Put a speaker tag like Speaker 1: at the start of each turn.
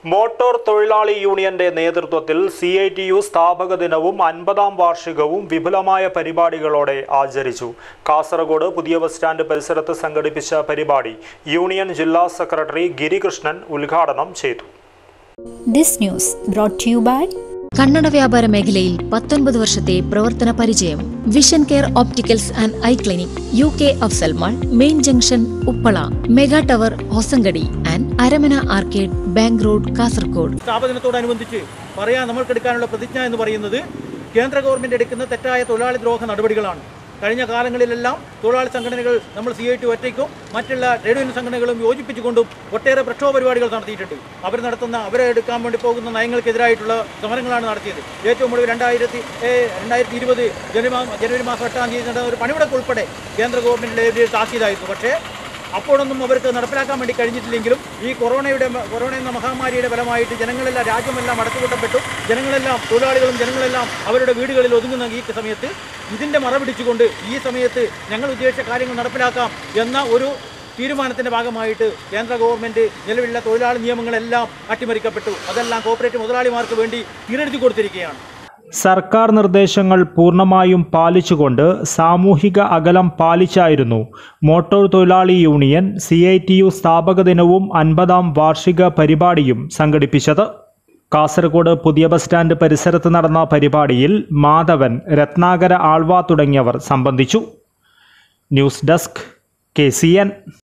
Speaker 1: motor തൊഴിലാളി യൂണിയന്റെ നേതൃത്വത്തിൽ സി ഐ ടി യു സ്ഥാപക ദിനവും അൻപതാം വാർഷികവും വിപുലമായ പരിപാടികളോടെ ആചരിച്ചു കാസർഗോഡ് പുതിയ ബസ് സ്റ്റാൻഡ് പരിസരത്ത് സംഘടിപ്പിച്ച പരിപാടി യൂണിയൻ ജില്ലാ സെക്രട്ടറി ഗിരികൃഷ്ണൻ ഉദ്ഘാടനം ചെയ്തു
Speaker 2: This news brought to you by
Speaker 3: കണ്ണട വ്യാപാര മേഖലയിൽ പത്തൊൻപത് വർഷത്തെ പ്രവർത്തന പരിചയം vision care opticals and eye clinic U K Afsal mall main junction Uppala mega tower Hosangadi and Aramana arcade bank road Kasaragod
Speaker 4: സ്ഥാപനത്തോടനുബന്ധിച്ച് പറയാൻ നമ്മൾക്കെടുക്കാനുള്ള പ്രതിജ്ഞ എന്ന് പറയുന്നത് കേന്ദ്ര ഗവൺമെൻറ് എടുക്കുന്ന തെറ്റായ തൊഴിലാളി ദ്രോഹ നടപടികളാണ് കഴിഞ്ഞ കാലങ്ങളിലെല്ലാം തൊഴിലാളി സംഘടനകൾ നമ്മൾ സി ഐ ടി ഒറ്റയ്ക്കും മറ്റുള്ള ട്രേഡ് യൂണിയൻ സംഘടനകളും യോജിപ്പിച്ചുകൊണ്ടും ഒട്ടേറെ പ്രക്ഷോഭ പരിപാടികൾ നടത്തിയിട്ടുണ്ട് അവർ നടത്തുന്ന അവരെ എടുക്കാൻ വേണ്ടി പോകുന്ന നയങ്ങൾക്കെതിരായിട്ടുള്ള സമരങ്ങളാണ് നടത്തിയത് ഏറ്റവും ഒടുവിൽ രണ്ടായിരത്തി രണ്ടായിരത്തി ഇരുപത് ജനുവരി മാ- ജനുവരി മാസം എട്ടാം തീയതി നടന്ന ഒരു പണിമുടക്ക് ഉൾപ്പെടെ കേന്ദ്ര ഗവൺമെൻറ്റിൻ്റെ താക്കീതായിരുന്നു പക്ഷേ അപ്പോഴൊന്നും അവർക്ക് നടപ്പിലാക്കാൻ വേണ്ടി കഴിഞ്ഞിട്ടില്ലെങ്കിലും ഈ കൊറോണയുടെ കൊറോണ എന്ന മഹാമാരിയുടെ ഫലമായിട്ട് ജനങ്ങളെല്ലാം രാജ്യമെല്ലാം അടച്ചുപൂട്ടപ്പെട്ടു ജനങ്ങളെല്ലാം തൊഴിലാളികളും ജനങ്ങളെല്ലാം അവരുടെ വീടുകളിൽ ഒതുങ്ങുന്ന ഈ സമയത്ത് ഇതിൻ്റെ മറ പിടിച്ചുകൊണ്ട് ഈ സമയത്ത് ഞങ്ങൾ ഉദ്ദേശിച്ച കാര്യങ്ങൾ നടപ്പിലാക്കാം എന്ന ഒരു തീരുമാനത്തിൻ്റെ ഭാഗമായിട്ട് കേന്ദ്ര ഗവൺമെൻറ് നിലവിലുള്ള തൊഴിലാളി നിയമങ്ങളെല്ലാം അട്ടിമറിക്കപ്പെട്ടു അതെല്ലാം കോപ്പറേറ്റീവ് മുതലാളിമാർക്ക് വേണ്ടി തിരഞ്ഞെടുത്തി കൊടുത്തിരിക്കുകയാണ്
Speaker 1: സർക്കാർ നിർദ്ദേശങ്ങൾ പൂർണ്ണമായും പാലിച്ചുകൊണ്ട് സാമൂഹിക അകലം പാലിച്ചായിരുന്നു മോട്ടോർ തൊഴിലാളി union C I T U സ്ഥാപക ദിനവും അൻപതാം വാർഷിക പരിപാടിയും സംഘടിപ്പിച്ചത് കാസർഗോഡ് പുതിയ ബസ് സ്റ്റാൻഡ് പരിസരത്ത് നടന്ന പരിപാടിയിൽ മാധവൻ രത്നാകര ആൾവ തുടങ്ങിയവർ സംബന്ധിച്ചു news desk K C N